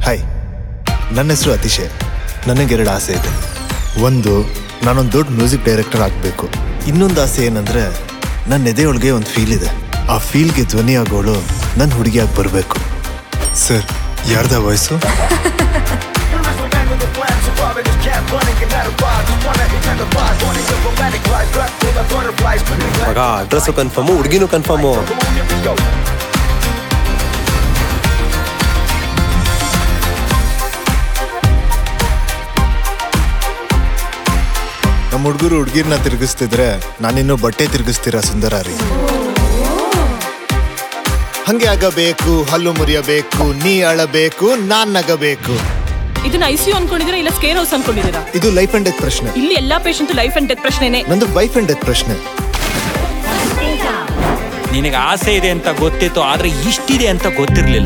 hi ನನ್ನ ಹೆಸರು ಅತಿಶಯ್ ನನಗೆರಡು ಆಸೆ ಇದೆ ಒಂದು ನಾನೊಂದು ದೊಡ್ಡ ಮ್ಯೂಸಿಕ್ ಡೈರೆಕ್ಟರ್ ಆಗಬೇಕು ಇನ್ನೊಂದು ಆಸೆ ಏನಂದ್ರೆ ನನ್ನ ಎದೆಯೊಳಗೆ ಒಂದು ಫೀಲ್ ಇದೆ ಆ ಫೀಲ್ಗೆ ಧ್ವನಿ ಆಗೋಳು ನನ್ನ ಹುಡುಗಿಯಾಗಿ ಬರಬೇಕು ಸರ್ ಯಾರ್ದ ವಯಸ್ಸು ಮಗ ಅಡ್ರೆಸ್ಸು ಕನ್ಫರ್ಮು ಹುಡುಗಿನೂ ಕನ್ಫರ್ಮು ನಮ್ಮ ಹುಡುಗರು ಹುಡುಗಿರ್ನ ತಿರುಗಿಸ್ತಿದ್ರೆ ನಾನಿನ್ನೂ ಬಟ್ಟೆ ತಿರುಗಿಸ್ತೀರಾ ಸುಂದರಾರಿ ಹಂಗೆ ಆಗಬೇಕು ಹಲ್ಲು ಮುರಿಯಬೇಕು ನೀ ಅಳಬೇಕು ನಾನ್ ನಗಬೇಕು ಇದನ್ನ ಐ ಸಿ ಅನ್ಕೊಂಡಿದ್ದೀರಾ ಇಲ್ಲ ಸ್ಕೇರ್ ಹೌಸ್ ಅನ್ಕೊಂಡಿದ್ದೀರಾ ಇದು ಲೈಫ್ ಅಂಡ್ ಡೆತ್ ಪ್ರಶ್ನೆ ಇಲ್ಲಿ ಎಲ್ಲಾ ಪೇಷಂಟ್ ಲೈಫ್ ಅಂಡ್ ಡೆತ್ ಪ್ರಶ್ನೆನೆ ನಂದು ವೈಫ್ ಅಂಡ್ ಡೆತ್ ಪ್ರಶ್ನೆ ನಿನಗೆ ಆಸೆ ಇದೆ ಅಂತ ಗೊತ್ತಿತ್ತು ಆದ್ರೆ ಇಷ್ಟಿದೆ ಅಂತ ಗೊತ್ತಿರಲಿಲ್ಲ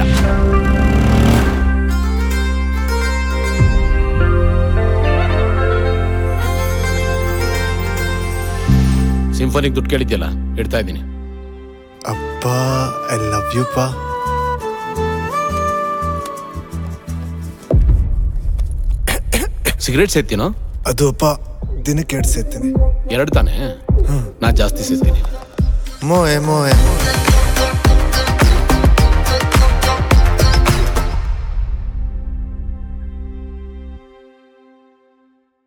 ಸಿಂಫೋನಿಗೆ ದುಡ್ಡು ಕೇಳಿದ್ಯಲ್ಲ ಇಡ್ತಾ ಇದ್ದೀನಿ ಅಪ್ಪ ಐ ಲವ್ ಯು ಪಾ ಸಿಗರೇಟ್ ಸೇರ್ತೀನೋ ಅದು ಅಪ್ಪ ದಿನಕ್ಕೆ ಎರಡು ಸೇರ್ತೀನಿ ಎರಡು ತಾನೇ ನಾ ಜಾಸ್ತಿ ಸೇರ್ತೀನಿ ಮೋಯೆ ಮೋಯೆ